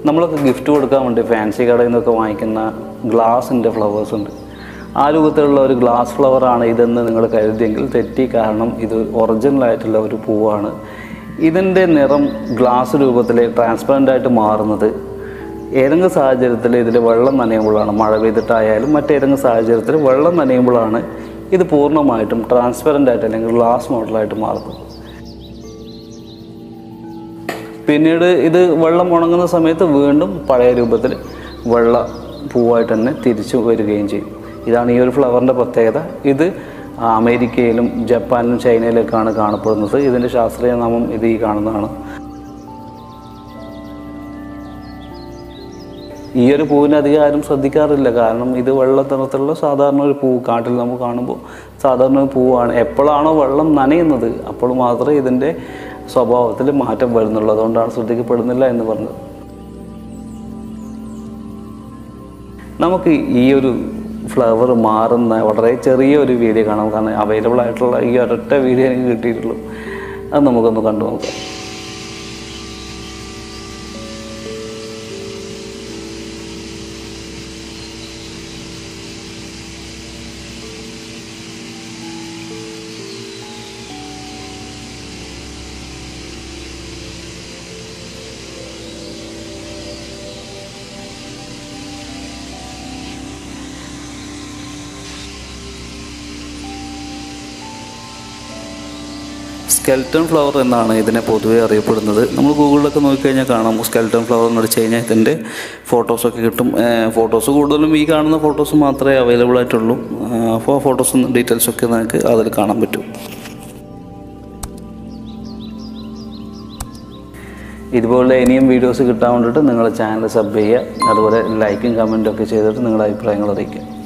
നമ്മളൊക്കെ ഗിഫ്റ്റ് കൊടുക്കാൻ വേണ്ടി ഫാൻസി കടയിൽ നിന്നൊക്കെ വാങ്ങിക്കുന്ന ഗ്ലാസിൻ്റെ ഫ്ലവേഴ്സ് ഉണ്ട് ആ രൂപത്തിലുള്ള ഒരു ഗ്ലാസ് ഫ്ലവറാണ് ഇതെന്ന് നിങ്ങൾ കരുതിയെങ്കിൽ തെറ്റി കാരണം ഇത് ഒറിജിനൽ ആയിട്ടുള്ള ഒരു പൂവാണ് ഇതിൻ്റെ നിറം ഗ്ലാസ് രൂപത്തിൽ ട്രാൻസ്പെറൻ്റ് ആയിട്ട് മാറുന്നത് ഏതെങ്കിലും സാഹചര്യത്തിൽ ഇതിൽ വെള്ളം നനയുമ്പോഴാണ് മഴ പെയ്തിട്ടായാലും മറ്റേതെങ്കിലും സാഹചര്യത്തിൽ വെള്ളം നനയുമ്പോഴാണ് ഇത് പൂർണ്ണമായിട്ടും ട്രാൻസ്പെറൻ്റ് ആയിട്ട് അല്ലെങ്കിൽ ഗ്ലാസ് മോഡലായിട്ട് മാറുന്നത് പിന്നീട് ഇത് വെള്ളം ഉണങ്ങുന്ന സമയത്ത് വീണ്ടും പഴയ രൂപത്തിൽ വെള്ള പൂവായിട്ട് തന്നെ തിരിച്ചു വരികയും ചെയ്യും ഇതാണ് ഈ ഒരു ഫ്ലവറിൻ്റെ പ്രത്യേകത ഇത് അമേരിക്കയിലും ജപ്പാനിലും ചൈനയിലൊക്കെയാണ് കാണപ്പെടുന്നത് ഇതിൻ്റെ ശാസ്ത്രീയ നാമം ഇത് ഈ കാണുന്നതാണ് ഈ ഒരു പൂവിനെ അധികം ആരും ശ്രദ്ധിക്കാറില്ല കാരണം ഇത് വെള്ള നിറത്തിലുള്ള സാധാരണ ഒരു പൂ കാട്ടിൽ നമുക്ക് കാണുമ്പോൾ സാധാരണ ഒരു പൂവാണ് എപ്പോഴാണോ വെള്ളം നനയുന്നത് അപ്പോൾ മാത്രമേ ഇതിൻ്റെ സ്വഭാവത്തിൽ മാറ്റം വരുന്നുള്ളൂ അതുകൊണ്ടാണ് ശ്രദ്ധിക്കപ്പെടുന്നില്ല എന്ന് പറഞ്ഞത് നമുക്ക് ഈ ഒരു ഫ്ലവർ മാറുന്ന വളരെ ചെറിയ ഒരു വീഡിയോ കാണാം കാരണം അവൈലബിൾ ആയിട്ടുള്ള ഈ ഒരൊറ്റ വീഡിയോ എനിക്ക് കിട്ടിയിട്ടുള്ളൂ അത് നമുക്കൊന്ന് കണ്ടു നോക്കാം സ്കെൽട്ടൺ ഫ്ലവർ എന്നാണ് ഇതിനെ പൊതുവെ അറിയപ്പെടുന്നത് നമ്മൾ ഗൂഗിളിലൊക്കെ നോക്കിക്കഴിഞ്ഞാൽ കാണാം സ്കെൽട്ടൺ ഫ്ലവർ എന്ന് അടിച്ച് കഴിഞ്ഞാൽ ഇതിൻ്റെ ഫോട്ടോസൊക്കെ കിട്ടും ഫോട്ടോസ് കൂടുതലും ഈ കാണുന്ന ഫോട്ടോസ് മാത്രമേ അവൈലബിൾ ആയിട്ടുള്ളൂ അപ്പോൾ ഫോട്ടോസും ഡീറ്റെയിൽസൊക്കെ നിങ്ങൾക്ക് അതിൽ കാണാൻ പറ്റും ഇതുപോലെ ഇനിയും വീഡിയോസ് കിട്ടാൻ വേണ്ടിയിട്ട് നിങ്ങൾ ചാനൽ സബ് ചെയ്യുക അതുപോലെ ലൈക്കും കമൻറ്റും ഒക്കെ ചെയ്തിട്ട് നിങ്ങളുടെ അഭിപ്രായങ്ങൾ അറിയിക്കുക